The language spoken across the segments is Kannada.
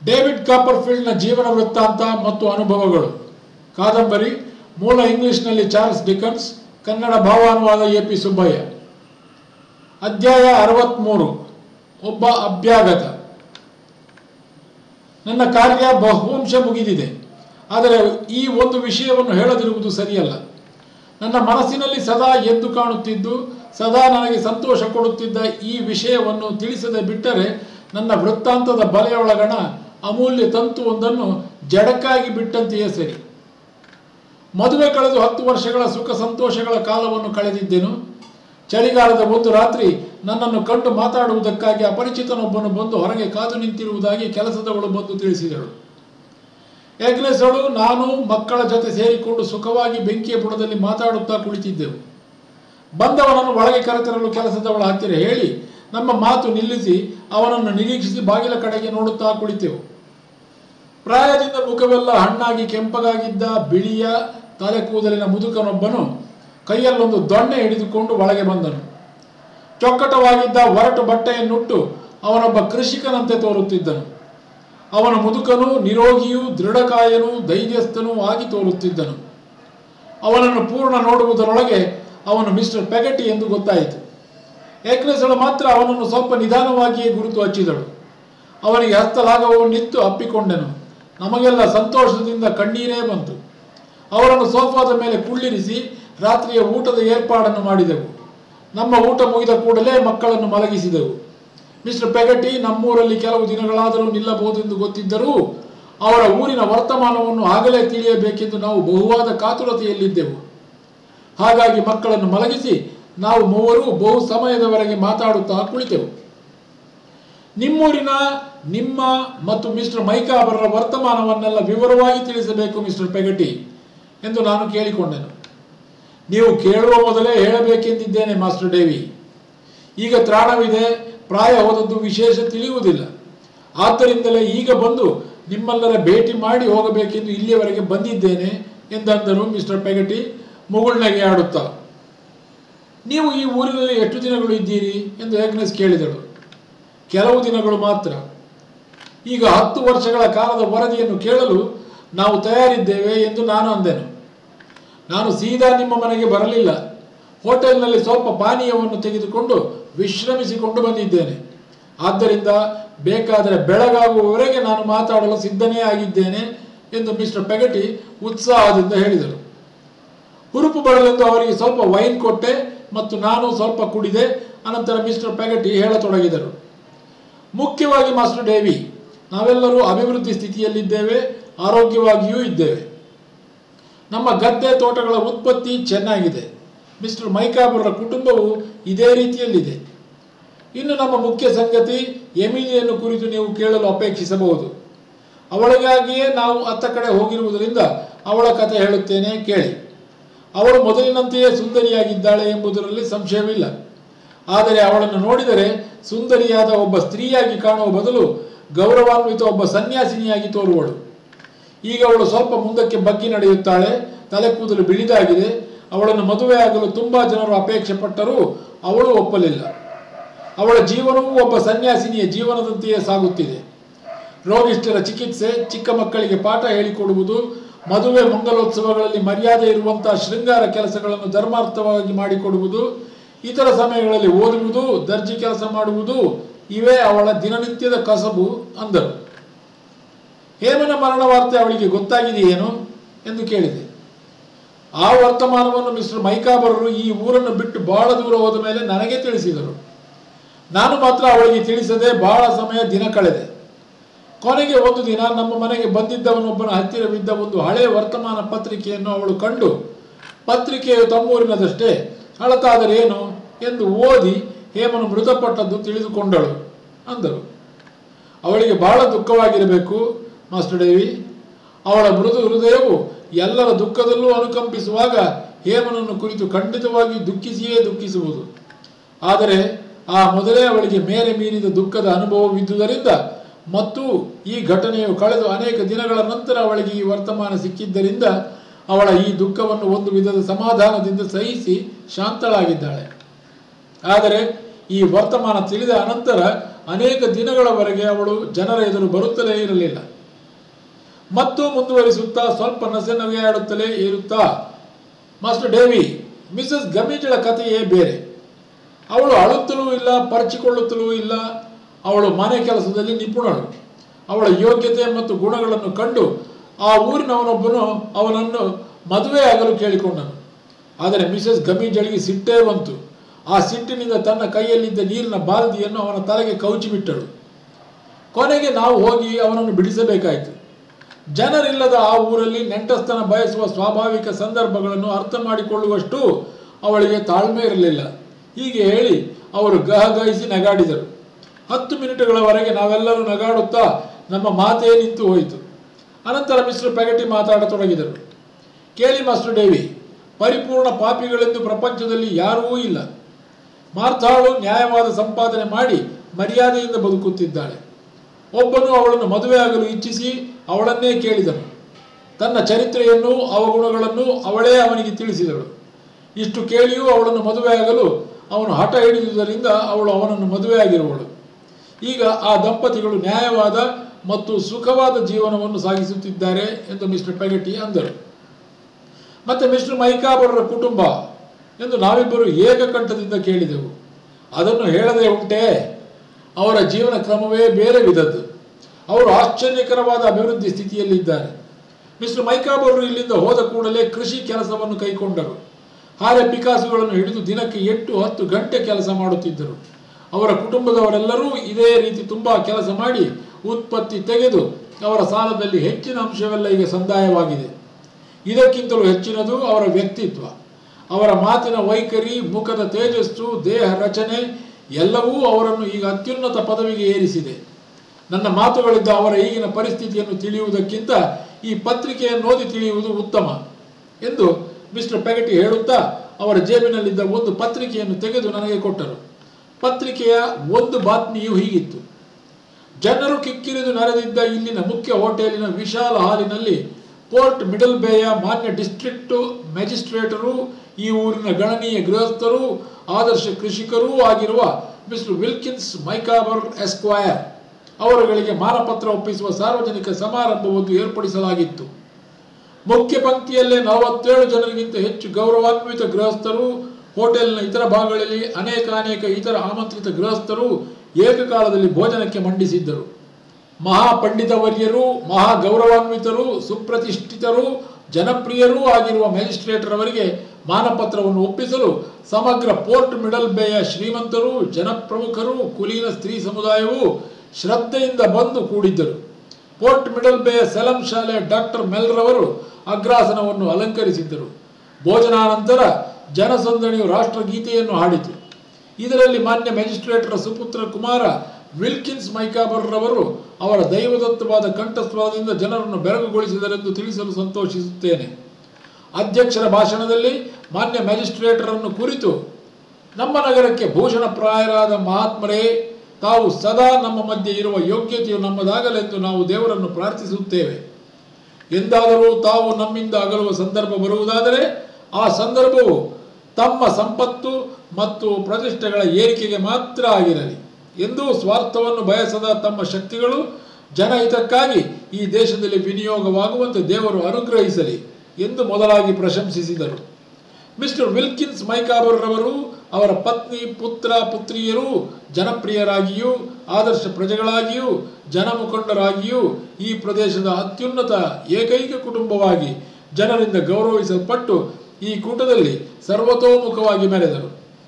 ಡೇವಿಡ್ ಕಾಪರ್ಫೀಲ್ಡ್ನ ಜೀವನ ವೃತ್ತಾಂತ ಮತ್ತು ಅನುಭವಗಳು ಕಾದಂಬರಿ ಮೂಲ ಇಂಗ್ಲಿಷ್ನಲ್ಲಿ ಚಾರ್ಲ್ಸ್ ಡಿಕನ್ಸ್ ಕನ್ನಡ ಭಾವಾನುವಾದ ಎ ಪಿ ಸುಬ್ಬಯ್ಯ ಅಧ್ಯಾಯ ಅರವತ್ತ್ಮೂರು ಒಬ್ಬ ಅಭ್ಯಾಗತ ನನ್ನ ಕಾರ್ಯ ಬಹುವಂಶ ಮುಗಿದಿದೆ ಆದರೆ ಈ ಒಂದು ವಿಷಯವನ್ನು ಹೇಳದಿರುವುದು ಸರಿಯಲ್ಲ ನನ್ನ ಮನಸ್ಸಿನಲ್ಲಿ ಸದಾ ಎದ್ದು ಕಾಣುತ್ತಿದ್ದು ಸದಾ ನನಗೆ ಸಂತೋಷ ಕೊಡುತ್ತಿದ್ದ ಈ ವಿಷಯವನ್ನು ತಿಳಿಸದೆ ಬಿಟ್ಟರೆ ನನ್ನ ವೃತ್ತಾಂತದ ಬಲೆಯೊಳಗಣ ಅಮೂಲ್ಯ ತಂತುವೊಂದನ್ನು ಜಡಕ್ಕಾಗಿ ಬಿಟ್ಟಂತೆಯೇ ಸರಿ ಮದುವೆ ಕಳೆದು ಹತ್ತು ವರ್ಷಗಳ ಸುಖ ಸಂತೋಷಗಳ ಕಾಲವನ್ನು ಕಳೆದಿದ್ದೆನು ಚಳಿಗಾಲದ ಒಂದು ರಾತ್ರಿ ನನ್ನನ್ನು ಕಂಡು ಮಾತಾಡುವುದಕ್ಕಾಗಿ ಅಪರಿಚಿತನೊಬ್ಬನು ಬಂದು ಹೊರಗೆ ಕಾದು ನಿಂತಿರುವುದಾಗಿ ಕೆಲಸದವಳು ಬಂದು ತಿಳಿಸಿದಳು ಎಗ್ನೆಸಳು ನಾನು ಮಕ್ಕಳ ಜೊತೆ ಸೇರಿಕೊಂಡು ಸುಖವಾಗಿ ಬೆಂಕಿಯ ಬುಡದಲ್ಲಿ ಮಾತಾಡುತ್ತಾ ಕುಳಿತಿದ್ದೆವು ಬಂದವನನ್ನು ಒಳಗೆ ಕರೆತರಲು ಕೆಲಸದವಳ ಹತ್ತಿರ ಹೇಳಿ ನಮ್ಮ ಮಾತು ನಿಲ್ಲಿಸಿ ಅವನನ್ನು ನಿರೀಕ್ಷಿಸಿ ಬಾಗಿಲ ಕಡೆಗೆ ನೋಡುತ್ತಾ ಕುಳಿತೆವು ಪ್ರಾಯದಿಂದ ಮುಖವೆಲ್ಲ ಹಣ್ಣಾಗಿ ಕೆಂಪಗಾಗಿದ್ದ ಬಿಳಿಯ ತಲೆ ಕೂದಲಿನ ಮುದುಕನೊಬ್ಬನು ಕೈಯಲ್ಲೊಂದು ದೊಣ್ಣೆ ಹಿಡಿದುಕೊಂಡು ಒಳಗೆ ಬಂದನು ಚೊಕ್ಕಟವಾಗಿದ್ದ ಒರಟು ಬಟ್ಟೆಯನ್ನುಟ್ಟು ಅವನೊಬ್ಬ ಕೃಷಿಕನಂತೆ ತೋರುತ್ತಿದ್ದನು ಅವನ ಮುದುಕನು ನಿರೋಗಿಯೂ ದೃಢಕಾಯನೂ ಧೈರ್ಯಸ್ಥನೂ ಆಗಿ ತೋರುತ್ತಿದ್ದನು ಅವನನ್ನು ಪೂರ್ಣ ನೋಡುವುದರೊಳಗೆ ಅವನು ಮಿಸ್ಟರ್ ಪೆಗಟಿ ಎಂದು ಗೊತ್ತಾಯಿತು ಏಕ್ನೆಸಳು ಮಾತ್ರ ಅವನನ್ನು ಸ್ವಲ್ಪ ನಿಧಾನವಾಗಿಯೇ ಗುರುತು ಹಚ್ಚಿದಳು ಅವನಿಗೆ ಹಸ್ತಲಾಘವನ್ನಿತ್ತು ಅಪ್ಪಿಕೊಂಡೆನು ನಮಗೆಲ್ಲ ಸಂತೋಷದಿಂದ ಕಣ್ಣೀರೇ ಬಂತು ಅವರನ್ನು ಸೋಫಾದ ಮೇಲೆ ಕುಳ್ಳಿರಿಸಿ ರಾತ್ರಿಯ ಊಟದ ಏರ್ಪಾಡನ್ನು ಮಾಡಿದೆವು ನಮ್ಮ ಊಟ ಮುಗಿದ ಕೂಡಲೇ ಮಕ್ಕಳನ್ನು ಮಲಗಿಸಿದೆವು ಮಿಸ್ಟರ್ ಪೆಗಟಿ ನಮ್ಮೂರಲ್ಲಿ ಕೆಲವು ದಿನಗಳಾದರೂ ನಿಲ್ಲಬಹುದೆಂದು ಗೊತ್ತಿದ್ದರೂ ಅವರ ಊರಿನ ವರ್ತಮಾನವನ್ನು ಆಗಲೇ ತಿಳಿಯಬೇಕೆಂದು ನಾವು ಬಹುವಾದ ಕಾತುರತೆಯಲ್ಲಿದ್ದೆವು ಹಾಗಾಗಿ ಮಕ್ಕಳನ್ನು ಮಲಗಿಸಿ ನಾವು ಮೂವರು ಬಹು ಸಮಯದವರೆಗೆ ಮಾತಾಡುತ್ತಾ ಕುಳಿತೆವು ನಿಮ್ಮೂರಿನ ನಿಮ್ಮ ಮತ್ತು ಮಿಸ್ಟರ್ ಮೈಕಾಬರರ ವರ್ತಮಾನವನ್ನೆಲ್ಲ ವಿವರವಾಗಿ ತಿಳಿಸಬೇಕು ಮಿಸ್ಟರ್ ಪೆಗಟಿ ಎಂದು ನಾನು ಕೇಳಿಕೊಂಡೆನು ನೀವು ಕೇಳುವ ಮೊದಲೇ ಹೇಳಬೇಕೆಂದಿದ್ದೇನೆ ಮಾಸ್ಟರ್ ಡೇವಿ ಈಗ ತ್ರಾಣವಿದೆ ಪ್ರಾಯ ಹೋದದ್ದು ವಿಶೇಷ ತಿಳಿಯುವುದಿಲ್ಲ ಆದ್ದರಿಂದಲೇ ಈಗ ಬಂದು ನಿಮ್ಮೆಲ್ಲರ ಭೇಟಿ ಮಾಡಿ ಹೋಗಬೇಕೆಂದು ಇಲ್ಲಿಯವರೆಗೆ ಬಂದಿದ್ದೇನೆ ಎಂದಂದರು ಮಿಸ್ಟರ್ ಪೆಗಟಿ ಮುಗುಳ್ನಗೆ ಆಡುತ್ತಾ ನೀವು ಈ ಊರಿನಲ್ಲಿ ಎಷ್ಟು ದಿನಗಳು ಇದ್ದೀರಿ ಎಂದು ಏಗ್ನೆಸ್ ಕೇಳಿದಳು ಕೆಲವು ದಿನಗಳು ಮಾತ್ರ ಈಗ ಹತ್ತು ವರ್ಷಗಳ ಕಾಲದ ವರದಿಯನ್ನು ಕೇಳಲು ನಾವು ತಯಾರಿದ್ದೇವೆ ಎಂದು ನಾನು ಅಂದೆನು ನಾನು ಸೀದಾ ನಿಮ್ಮ ಮನೆಗೆ ಬರಲಿಲ್ಲ ಹೋಟೆಲ್ನಲ್ಲಿ ಸ್ವಲ್ಪ ಪಾನೀಯವನ್ನು ತೆಗೆದುಕೊಂಡು ವಿಶ್ರಮಿಸಿಕೊಂಡು ಬಂದಿದ್ದೇನೆ ಆದ್ದರಿಂದ ಬೇಕಾದರೆ ಬೆಳಗಾಗುವವರೆಗೆ ನಾನು ಮಾತಾಡಲು ಸಿದ್ಧನೇ ಆಗಿದ್ದೇನೆ ಎಂದು ಮಿಸ್ಟರ್ ಪೆಗಟಿ ಉತ್ಸಾಹದಿಂದ ಹೇಳಿದರು ಹುರುಪು ಬರಲೆಂದು ಅವರಿಗೆ ಸ್ವಲ್ಪ ವೈನ್ ಕೊಟ್ಟೆ ಮತ್ತು ನಾನು ಸ್ವಲ್ಪ ಕುಡಿದೆ ಅನಂತರ ಮಿಸ್ಟರ್ ಪೆಗಟಿ ಹೇಳತೊಡಗಿದರು ಮುಖ್ಯವಾಗಿ ಮಾಸ್ಟರ್ ಡೇವಿ ನಾವೆಲ್ಲರೂ ಅಭಿವೃದ್ಧಿ ಸ್ಥಿತಿಯಲ್ಲಿದ್ದೇವೆ ಆರೋಗ್ಯವಾಗಿಯೂ ಇದ್ದೇವೆ ನಮ್ಮ ಗದ್ದೆ ತೋಟಗಳ ಉತ್ಪತ್ತಿ ಚೆನ್ನಾಗಿದೆ ಮಿಸ್ಟರ್ ಮೈಕಾಬರರ ಕುಟುಂಬವು ಇದೇ ರೀತಿಯಲ್ಲಿದೆ ಇನ್ನು ನಮ್ಮ ಮುಖ್ಯ ಸಂಗತಿ ಎಮಿಲಿಯನ್ನು ಕುರಿತು ನೀವು ಕೇಳಲು ಅಪೇಕ್ಷಿಸಬಹುದು ಅವಳಿಗಾಗಿಯೇ ನಾವು ಅತ್ತ ಕಡೆ ಹೋಗಿರುವುದರಿಂದ ಅವಳ ಕಥೆ ಹೇಳುತ್ತೇನೆ ಕೇಳಿ ಅವಳು ಮೊದಲಿನಂತೆಯೇ ಸುಂದರಿಯಾಗಿದ್ದಾಳೆ ಎಂಬುದರಲ್ಲಿ ಸಂಶಯವಿಲ್ಲ ಆದರೆ ಅವಳನ್ನು ನೋಡಿದರೆ ಸುಂದರಿಯಾದ ಒಬ್ಬ ಸ್ತ್ರೀಯಾಗಿ ಕಾಣುವ ಬದಲು ಗೌರವಾನ್ವಿತ ಒಬ್ಬ ಸನ್ಯಾಸಿನಿಯಾಗಿ ತೋರುವಳು ಈಗ ಅವಳು ಸ್ವಲ್ಪ ಮುಂದಕ್ಕೆ ಬಗ್ಗಿ ನಡೆಯುತ್ತಾಳೆ ತಲೆ ಕೂದಲು ಬಿಳಿದಾಗಿದೆ ಅವಳನ್ನು ಮದುವೆಯಾಗಲು ತುಂಬಾ ಜನರು ಅಪೇಕ್ಷೆ ಪಟ್ಟರೂ ಅವಳು ಒಪ್ಪಲಿಲ್ಲ ಅವಳ ಜೀವನವೂ ಒಬ್ಬ ಸನ್ಯಾಸಿನಿಯ ಜೀವನದಂತೆಯೇ ಸಾಗುತ್ತಿದೆ ರೋಗಿಷ್ಠರ ಚಿಕಿತ್ಸೆ ಚಿಕ್ಕ ಮಕ್ಕಳಿಗೆ ಪಾಠ ಹೇಳಿಕೊಡುವುದು ಮದುವೆ ಮಂಗಲೋತ್ಸವಗಳಲ್ಲಿ ಮರ್ಯಾದೆ ಇರುವಂತಹ ಶೃಂಗಾರ ಕೆಲಸಗಳನ್ನು ಧರ್ಮಾರ್ಥವಾಗಿ ಮಾಡಿಕೊಡುವುದು ಇತರ ಸಮಯಗಳಲ್ಲಿ ಓದುವುದು ದರ್ಜಿ ಕೆಲಸ ಮಾಡುವುದು ಇವೇ ಅವಳ ದಿನನಿತ್ಯದ ಕಸಬು ಅಂದರು ಹೇಮನ ಮರಣ ವಾರ್ತೆ ಅವಳಿಗೆ ಗೊತ್ತಾಗಿದೆಯೇನು ಎಂದು ಕೇಳಿದೆ ಆ ವರ್ತಮಾನವನ್ನು ಮಿಸ್ಟರ್ ಮೈಕಾಬರರು ಈ ಊರನ್ನು ಬಿಟ್ಟು ಬಹಳ ದೂರ ಹೋದ ಮೇಲೆ ನನಗೆ ತಿಳಿಸಿದರು ನಾನು ಮಾತ್ರ ಅವಳಿಗೆ ತಿಳಿಸದೆ ಬಹಳ ಸಮಯ ದಿನ ಕಳೆದೆ ಕೊನೆಗೆ ಒಂದು ದಿನ ನಮ್ಮ ಮನೆಗೆ ಬಂದಿದ್ದವನೊಬ್ಬನ ಹತ್ತಿರವಿದ್ದ ಒಂದು ಹಳೆಯ ವರ್ತಮಾನ ಪತ್ರಿಕೆಯನ್ನು ಅವಳು ಕಂಡು ಪತ್ರಿಕೆಯು ತಮ್ಮೂರಿನದಷ್ಟೇ ಹಳತಾದರೇನು ಎಂದು ಓದಿ ಹೇಮನು ಮೃತಪಟ್ಟದ್ದು ತಿಳಿದುಕೊಂಡಳು ಅಂದರು ಅವಳಿಗೆ ಬಹಳ ದುಃಖವಾಗಿರಬೇಕು ಮಾಸ್ಟರ್ ಡೇವಿ ಅವಳ ಮೃದು ಹೃದಯವು ಎಲ್ಲರ ದುಃಖದಲ್ಲೂ ಅನುಕಂಪಿಸುವಾಗ ಹೇಮನನ್ನು ಕುರಿತು ಖಂಡಿತವಾಗಿ ದುಃಖಿಸಿಯೇ ದುಃಖಿಸುವುದು ಆದರೆ ಆ ಮೊದಲೇ ಅವಳಿಗೆ ಮೇರೆ ಮೀರಿದ ದುಃಖದ ಅನುಭವವಿದ್ದುದರಿಂದ ಮತ್ತು ಈ ಘಟನೆಯು ಕಳೆದು ಅನೇಕ ದಿನಗಳ ನಂತರ ಅವಳಿಗೆ ಈ ವರ್ತಮಾನ ಸಿಕ್ಕಿದ್ದರಿಂದ ಅವಳ ಈ ದುಃಖವನ್ನು ಒಂದು ವಿಧದ ಸಮಾಧಾನದಿಂದ ಸಹಿಸಿ ಶಾಂತಳಾಗಿದ್ದಾಳೆ ಆದರೆ ಈ ವರ್ತಮಾನ ತಿಳಿದ ಅನಂತರ ಅನೇಕ ದಿನಗಳವರೆಗೆ ಅವಳು ಜನರ ಎದುರು ಬರುತ್ತಲೇ ಇರಲಿಲ್ಲ ಮತ್ತು ಮುಂದುವರಿಸುತ್ತಾ ಸ್ವಲ್ಪ ನಸೆ ನಗೆಯಾಡುತ್ತಲೇ ಇರುತ್ತಾ ಮಾಸ್ಟರ್ ಡೇವಿ ಮಿಸಸ್ ಗಮೀಜಳ ಕಥೆಯೇ ಬೇರೆ ಅವಳು ಅಳುತ್ತಲೂ ಇಲ್ಲ ಪರಚಿಕೊಳ್ಳುತ್ತಲೂ ಇಲ್ಲ ಅವಳು ಮನೆ ಕೆಲಸದಲ್ಲಿ ನಿಪುಣಳು ಅವಳ ಯೋಗ್ಯತೆ ಮತ್ತು ಗುಣಗಳನ್ನು ಕಂಡು ಆ ಊರಿನವನೊಬ್ಬನು ಅವನನ್ನು ಮದುವೆಯಾಗಲು ಕೇಳಿಕೊಂಡನು ಆದರೆ ಮಿಸಸ್ ಗಮೀಜಳಿಗೆ ಸಿಟ್ಟೇ ಬಂತು ಆ ಸಿಟ್ಟಿನಿಂದ ತನ್ನ ಕೈಯಲ್ಲಿದ್ದ ನೀರಿನ ಬಾಲ್ದಿಯನ್ನು ಅವನ ತಲೆಗೆ ಕೌಚಿಬಿಟ್ಟಳು ಕೊನೆಗೆ ನಾವು ಹೋಗಿ ಅವನನ್ನು ಬಿಡಿಸಬೇಕಾಯಿತು ಜನರಿಲ್ಲದ ಆ ಊರಲ್ಲಿ ನೆಂಟಸ್ಥನ ಬಯಸುವ ಸ್ವಾಭಾವಿಕ ಸಂದರ್ಭಗಳನ್ನು ಅರ್ಥ ಮಾಡಿಕೊಳ್ಳುವಷ್ಟು ಅವಳಿಗೆ ತಾಳ್ಮೆ ಇರಲಿಲ್ಲ ಹೀಗೆ ಹೇಳಿ ಅವರು ಗಹಗಹಿಸಿ ನಗಾಡಿದರು ಹತ್ತು ಮಿನಿಟ್ಗಳವರೆಗೆ ನಾವೆಲ್ಲರೂ ನಗಾಡುತ್ತಾ ನಮ್ಮ ಮಾತೇ ನಿಂತು ಹೋಯಿತು ಅನಂತರ ಮಿಸ್ಟರ್ ಪೆಗಟಿ ಮಾತಾಡತೊಡಗಿದರು ಕೇಳಿ ಮಾಸ್ಟರ್ ಡೇವಿ ಪರಿಪೂರ್ಣ ಪಾಪಿಗಳೆಂದು ಪ್ರಪಂಚದಲ್ಲಿ ಯಾರೂ ಇಲ್ಲ ಮಾರ್ಥಾಳು ನ್ಯಾಯವಾದ ಸಂಪಾದನೆ ಮಾಡಿ ಮರ್ಯಾದೆಯಿಂದ ಬದುಕುತ್ತಿದ್ದಾಳೆ ಒಬ್ಬನು ಅವಳನ್ನು ಮದುವೆಯಾಗಲು ಇಚ್ಛಿಸಿ ಅವಳನ್ನೇ ಕೇಳಿದನು ತನ್ನ ಚರಿತ್ರೆಯನ್ನು ಅವಗುಣಗಳನ್ನು ಅವಳೇ ಅವನಿಗೆ ತಿಳಿಸಿದಳು ಇಷ್ಟು ಕೇಳಿಯೂ ಅವಳನ್ನು ಮದುವೆಯಾಗಲು ಅವನು ಹಠ ಹಿಡಿದುದರಿಂದ ಅವಳು ಅವನನ್ನು ಮದುವೆಯಾಗಿರುವಳು ಈಗ ಆ ದಂಪತಿಗಳು ನ್ಯಾಯವಾದ ಮತ್ತು ಸುಖವಾದ ಜೀವನವನ್ನು ಸಾಗಿಸುತ್ತಿದ್ದಾರೆ ಎಂದು ಮಿಸ್ಟರ್ ಪೆಗಟಿ ಅಂದರು ಮತ್ತೆ ಮಿಸ್ಟರ್ ಮೈಕಾಬರರ ಕುಟುಂಬ ಎಂದು ನಾವಿಬ್ಬರು ಏಕಕಂಠದಿಂದ ಕೇಳಿದೆವು ಅದನ್ನು ಹೇಳದೆ ಉಂಟೇ ಅವರ ಜೀವನ ಕ್ರಮವೇ ಬೇರೆ ವಿಧದ್ದು ಅವರು ಆಶ್ಚರ್ಯಕರವಾದ ಅಭಿವೃದ್ಧಿ ಸ್ಥಿತಿಯಲ್ಲಿದ್ದಾರೆ ಮಿಸ್ಟರ್ ಮೈಕಾಬರರು ಇಲ್ಲಿಂದ ಹೋದ ಕೂಡಲೇ ಕೃಷಿ ಕೆಲಸವನ್ನು ಕೈಕೊಂಡರು ಹಾರೆ ಪಿಕಾಸುಗಳನ್ನು ಹಿಡಿದು ದಿನಕ್ಕೆ ಎಂಟು ಹತ್ತು ಗಂಟೆ ಕೆಲಸ ಮಾಡುತ್ತಿದ್ದರು ಅವರ ಕುಟುಂಬದವರೆಲ್ಲರೂ ಇದೇ ರೀತಿ ತುಂಬಾ ಕೆಲಸ ಮಾಡಿ ಉತ್ಪತ್ತಿ ತೆಗೆದು ಅವರ ಸಾಲದಲ್ಲಿ ಹೆಚ್ಚಿನ ಅಂಶವೆಲ್ಲ ಈಗ ಸಂದಾಯವಾಗಿದೆ ಇದಕ್ಕಿಂತಲೂ ಹೆಚ್ಚಿನದು ಅವರ ವ್ಯಕ್ತಿತ್ವ ಅವರ ಮಾತಿನ ವೈಖರಿ ಮುಖದ ತೇಜಸ್ಸು ದೇಹ ರಚನೆ ಎಲ್ಲವೂ ಅವರನ್ನು ಈಗ ಅತ್ಯುನ್ನತ ಪದವಿಗೆ ಏರಿಸಿದೆ ನನ್ನ ಮಾತುಗಳಿಂದ ಅವರ ಈಗಿನ ಪರಿಸ್ಥಿತಿಯನ್ನು ತಿಳಿಯುವುದಕ್ಕಿಂತ ಈ ಪತ್ರಿಕೆಯನ್ನು ಓದಿ ತಿಳಿಯುವುದು ಉತ್ತಮ ಎಂದು ಮಿಸ್ಟರ್ ಪೆಗಟಿ ಹೇಳುತ್ತಾ ಅವರ ಜೇಬಿನಲ್ಲಿದ್ದ ಒಂದು ಪತ್ರಿಕೆಯನ್ನು ತೆಗೆದು ನನಗೆ ಕೊಟ್ಟರು ಪತ್ರಿಕೆಯ ಒಂದು ಬಾತ್ಮಿಯು ಹೀಗಿತ್ತು ಜನರು ಕಿಕ್ಕಿರಿದು ನೆರೆದಿದ್ದ ಇಲ್ಲಿನ ಮುಖ್ಯ ಹೋಟೆಲಿನ ವಿಶಾಲ ಹಾಲಿನಲ್ಲಿ ಪೋರ್ಟ್ ಮಿಡಲ್ ಬೇಯ ಮಾನ್ಯ ಡಿಸ್ಟ್ರಿಕ್ಟ್ ಮ್ಯಾಜಿಸ್ಟ್ರೇಟರು ಈ ಊರಿನ ಗಣನೀಯ ಗೃಹಸ್ಥರು ಆದರ್ಶ ಕೃಷಿಕರೂ ಆಗಿರುವ ಮಿಸ್ಟರ್ ವಿಲ್ಕಿನ್ಸ್ ಮೈಕಾಬರ್ ಎಸ್ಕ್ವಯರ್ ಅವರುಗಳಿಗೆ ಮಾನಪತ್ರ ಒಪ್ಪಿಸುವ ಸಾರ್ವಜನಿಕ ಸಮಾರಂಭವೊಂದು ಏರ್ಪಡಿಸಲಾಗಿತ್ತು ಮುಖ್ಯ ಪಂಕ್ತಿಯಲ್ಲೇ ನಲವತ್ತೇಳು ಜನರಿಗಿಂತ ಹೆಚ್ಚು ಗೌರವಾನ್ವಿತ ಗೃಹಸ್ಥರು ಹೋಟೆಲ್ನ ಇತರ ಭಾಗಗಳಲ್ಲಿ ಅನೇಕ ಅನೇಕ ಇತರ ಆಮಂತ್ರಿತ ಗೃಹಸ್ಥರು ಏಕಕಾಲದಲ್ಲಿ ಭೋಜನಕ್ಕೆ ಮಂಡಿಸಿದ್ದರು ಮಹಾಪಂಡಿತವರ್ಯರು ಮಹಾ ಗೌರವಾನ್ವಿತರು ಸುಪ್ರತಿಷ್ಠಿತರು ಜನಪ್ರಿಯರೂ ಆಗಿರುವ ಮ್ಯಾಜಿಸ್ಟ್ರೇಟರ್ ಅವರಿಗೆ ಮಾನಪತ್ರವನ್ನು ಒಪ್ಪಿಸಲು ಸಮಗ್ರ ಪೋರ್ಟ್ ಮಿಡಲ್ ಬೇಯ ಶ್ರೀಮಂತರು ಜನಪ್ರಮುಖರು ಕುಲೀನ ಸ್ತ್ರೀ ಸಮುದಾಯವು ಶ್ರದ್ಧೆಯಿಂದ ಬಂದು ಕೂಡಿದ್ದರು ಪೋರ್ಟ್ ಮಿಡಲ್ ಬೇಯ ಸೆಲಂ ಶಾಲೆಯ ಡಾಕ್ಟರ್ ಮೆಲ್ರವರು ಅಗ್ರಾಸನವನ್ನು ಅಲಂಕರಿಸಿದ್ದರು ಭೋಜನಾನಂತರ ಜನಸಂದಣಿಯು ರಾಷ್ಟ್ರಗೀತೆಯನ್ನು ಹಾಡಿತು ಇದರಲ್ಲಿ ಮಾನ್ಯ ಮ್ಯಾಜಿಸ್ಟ್ರೇಟರ ಸುಪುತ್ರ ಕುಮಾರ ವಿಲ್ಕಿನ್ಸ್ ಮೈಕಾಬರ್ರವರು ಅವರ ದೈವದತ್ತವಾದ ಕಂಠಸ್ವರದಿಂದ ಜನರನ್ನು ಬೆರಗುಗೊಳಿಸಿದರೆಂದು ತಿಳಿಸಲು ಸಂತೋಷಿಸುತ್ತೇನೆ ಅಧ್ಯಕ್ಷರ ಭಾಷಣದಲ್ಲಿ ಮಾನ್ಯ ಮ್ಯಾಜಿಸ್ಟ್ರೇಟರನ್ನು ಕುರಿತು ನಮ್ಮ ನಗರಕ್ಕೆ ಭೂಷಣಪ್ರಾಯರಾದ ಮಹಾತ್ಮರೇ ತಾವು ಸದಾ ನಮ್ಮ ಮಧ್ಯೆ ಇರುವ ಯೋಗ್ಯತೆಯು ನಮ್ಮದಾಗಲೆಂದು ನಾವು ದೇವರನ್ನು ಪ್ರಾರ್ಥಿಸುತ್ತೇವೆ ಎಂದಾದರೂ ತಾವು ನಮ್ಮಿಂದ ಅಗಲುವ ಸಂದರ್ಭ ಬರುವುದಾದರೆ ಆ ಸಂದರ್ಭವು ತಮ್ಮ ಸಂಪತ್ತು ಮತ್ತು ಪ್ರತಿಷ್ಠೆಗಳ ಏರಿಕೆಗೆ ಮಾತ್ರ ಆಗಿರಲಿ ಎಂದೂ ಸ್ವಾರ್ಥವನ್ನು ಬಯಸದ ತಮ್ಮ ಶಕ್ತಿಗಳು ಜನಹಿತಕ್ಕಾಗಿ ಈ ದೇಶದಲ್ಲಿ ವಿನಿಯೋಗವಾಗುವಂತೆ ದೇವರು ಅನುಗ್ರಹಿಸಲಿ ಎಂದು ಮೊದಲಾಗಿ ಪ್ರಶಂಸಿಸಿದರು ಮಿಸ್ಟರ್ ವಿಲ್ಕಿನ್ಸ್ ಮೈಕಾಬರ್ರವರು ಅವರ ಪತ್ನಿ ಪುತ್ರ ಪುತ್ರಿಯರು ಜನಪ್ರಿಯರಾಗಿಯೂ ಆದರ್ಶ ಪ್ರಜೆಗಳಾಗಿಯೂ ಜನಮುಖಂಡರಾಗಿಯೂ ಈ ಪ್ರದೇಶದ ಅತ್ಯುನ್ನತ ಏಕೈಕ ಕುಟುಂಬವಾಗಿ ಜನರಿಂದ ಗೌರವಿಸಲ್ಪಟ್ಟು ಈ ಕೂಟದಲ್ಲಿ ಸರ್ವತೋಮುಖವಾಗಿ ಮೆರೆದರು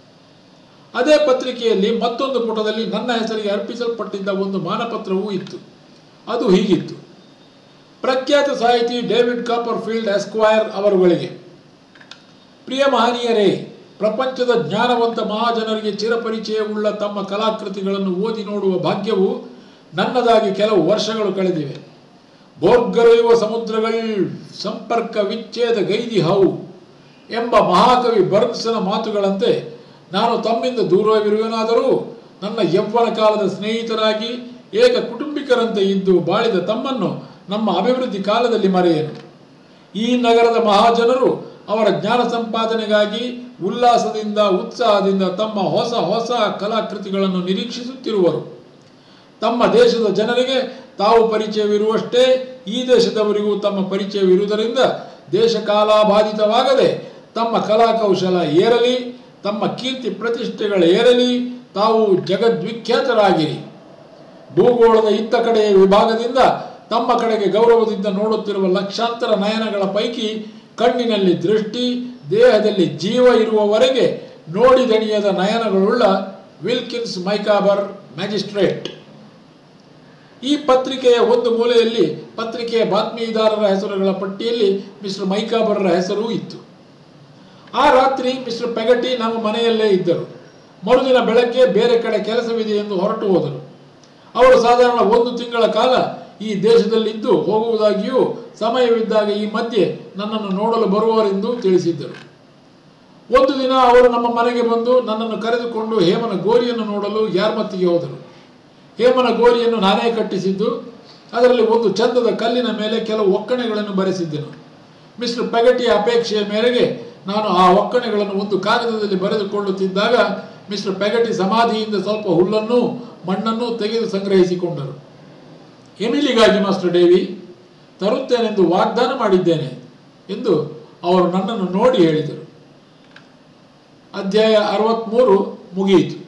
ಅದೇ ಪತ್ರಿಕೆಯಲ್ಲಿ ಮತ್ತೊಂದು ಪುಟದಲ್ಲಿ ನನ್ನ ಹೆಸರಿಗೆ ಅರ್ಪಿಸಲ್ಪಟ್ಟಿದ್ದ ಒಂದು ಮಾನಪತ್ರವೂ ಇತ್ತು ಅದು ಹೀಗಿತ್ತು ಪ್ರಖ್ಯಾತ ಸಾಹಿತಿ ಡೇವಿಡ್ ಕಾಪರ್ ಫೀಲ್ಡ್ ಎಸ್ಕ್ವೈರ್ ಅವರುಗಳಿಗೆ ಪ್ರಿಯ ಮಹನೀಯರೇ ಪ್ರಪಂಚದ ಜ್ಞಾನವಂತ ಮಹಾಜನರಿಗೆ ಚಿರಪರಿಚಯವುಳ್ಳ ತಮ್ಮ ಕಲಾಕೃತಿಗಳನ್ನು ಓದಿ ನೋಡುವ ಭಾಗ್ಯವು ನನ್ನದಾಗಿ ಕೆಲವು ವರ್ಷಗಳು ಕಳೆದಿವೆ ಬೋರ್ಗರೆಯುವ ಸಮುದ್ರಗಳ ಸಂಪರ್ಕ ವಿಚ್ಛೇದ ಗೈದಿ ಹೌ ಎಂಬ ಮಹಾಕವಿ ಬರ್ಗ್ಸನ ಮಾತುಗಳಂತೆ ನಾನು ತಮ್ಮಿಂದ ದೂರವಿರುವೆನಾದರೂ ನನ್ನ ಯೌವನ ಕಾಲದ ಸ್ನೇಹಿತರಾಗಿ ಏಕ ಕುಟುಂಬಿಕರಂತೆ ಇದ್ದು ಬಾಳಿದ ತಮ್ಮನ್ನು ನಮ್ಮ ಅಭಿವೃದ್ಧಿ ಕಾಲದಲ್ಲಿ ಮರೆಯನು ಈ ನಗರದ ಮಹಾಜನರು ಅವರ ಜ್ಞಾನ ಸಂಪಾದನೆಗಾಗಿ ಉಲ್ಲಾಸದಿಂದ ಉತ್ಸಾಹದಿಂದ ತಮ್ಮ ಹೊಸ ಹೊಸ ಕಲಾಕೃತಿಗಳನ್ನು ನಿರೀಕ್ಷಿಸುತ್ತಿರುವರು ತಮ್ಮ ದೇಶದ ಜನರಿಗೆ ತಾವು ಪರಿಚಯವಿರುವಷ್ಟೇ ಈ ದೇಶದವರಿಗೂ ತಮ್ಮ ಪರಿಚಯವಿರುವುದರಿಂದ ದೇಶ ಕಾಲಾಬಾಧಿತವಾಗದೆ ತಮ್ಮ ಕಲಾಕೌಶಲ ಏರಲಿ ತಮ್ಮ ಕೀರ್ತಿ ಪ್ರತಿಷ್ಠೆಗಳು ಏರಲಿ ತಾವು ಜಗದ್ವಿಖ್ಯಾತರಾಗಿರಿ ಭೂಗೋಳದ ಇತ್ತ ಕಡೆಯ ವಿಭಾಗದಿಂದ ತಮ್ಮ ಕಡೆಗೆ ಗೌರವದಿಂದ ನೋಡುತ್ತಿರುವ ಲಕ್ಷಾಂತರ ನಯನಗಳ ಪೈಕಿ ಕಣ್ಣಿನಲ್ಲಿ ದೃಷ್ಟಿ ದೇಹದಲ್ಲಿ ಜೀವ ಇರುವವರೆಗೆ ನೋಡಿದಣಿಯದ ನಯನಗಳುಳ್ಳ ವಿಲ್ಕಿನ್ಸ್ ಮೈಕಾಬರ್ ಮ್ಯಾಜಿಸ್ಟ್ರೇಟ್ ಈ ಪತ್ರಿಕೆಯ ಒಂದು ಮೂಲೆಯಲ್ಲಿ ಪತ್ರಿಕೆಯ ಬಾತ್ಮೀದಾರರ ಹೆಸರುಗಳ ಪಟ್ಟಿಯಲ್ಲಿ ಮಿಸ್ಟರ್ ಮೈಕಾಬರ್ರ ಹೆಸರೂ ಇತ್ತು ಆ ರಾತ್ರಿ ಮಿಸ್ಟರ್ ಪೆಗಟಿ ನಮ್ಮ ಮನೆಯಲ್ಲೇ ಇದ್ದರು ಮರುದಿನ ಬೆಳಗ್ಗೆ ಬೇರೆ ಕಡೆ ಕೆಲಸವಿದೆ ಎಂದು ಹೊರಟು ಹೋದರು ಅವರು ಸಾಧಾರಣ ಒಂದು ತಿಂಗಳ ಕಾಲ ಈ ದೇಶದಲ್ಲಿದ್ದು ಹೋಗುವುದಾಗಿಯೂ ಸಮಯವಿದ್ದಾಗ ಈ ಮಧ್ಯೆ ನನ್ನನ್ನು ನೋಡಲು ಬರುವವರೆಂದು ತಿಳಿಸಿದ್ದರು ಒಂದು ದಿನ ಅವರು ನಮ್ಮ ಮನೆಗೆ ಬಂದು ನನ್ನನ್ನು ಕರೆದುಕೊಂಡು ಹೇಮನ ಗೋರಿಯನ್ನು ನೋಡಲು ಯಾರ್ಮತ್ತಿಗೆ ಹೋದರು ಹೇಮನ ಗೋರಿಯನ್ನು ನಾನೇ ಕಟ್ಟಿಸಿದ್ದು ಅದರಲ್ಲಿ ಒಂದು ಚಂದದ ಕಲ್ಲಿನ ಮೇಲೆ ಕೆಲವು ಒಕ್ಕಣೆಗಳನ್ನು ಬರೆಸಿದ್ದೆನು ಮಿಸ್ಟರ್ ಪೆಗಟಿಯ ಅಪೇಕ್ಷೆಯ ಮೇರೆಗೆ ನಾನು ಆ ಒಕ್ಕಣೆಗಳನ್ನು ಒಂದು ಕಾಗದದಲ್ಲಿ ಬರೆದುಕೊಳ್ಳುತ್ತಿದ್ದಾಗ ಮಿಸ್ಟರ್ ಪೆಗಟಿ ಸಮಾಧಿಯಿಂದ ಸ್ವಲ್ಪ ಹುಲ್ಲನ್ನು ಮಣ್ಣನ್ನು ತೆಗೆದು ಸಂಗ್ರಹಿಸಿಕೊಂಡರು ಎಮಿಲಿಗಾಗಿ ಮಾಸ್ಟರ್ ಡೇವಿ ತರುತ್ತೇನೆಂದು ವಾಗ್ದಾನ ಮಾಡಿದ್ದೇನೆ ಎಂದು ಅವರು ನನ್ನನ್ನು ನೋಡಿ ಹೇಳಿದರು ಅಧ್ಯಾಯ ಅರವತ್ತ್ಮೂರು ಮುಗಿಯಿತು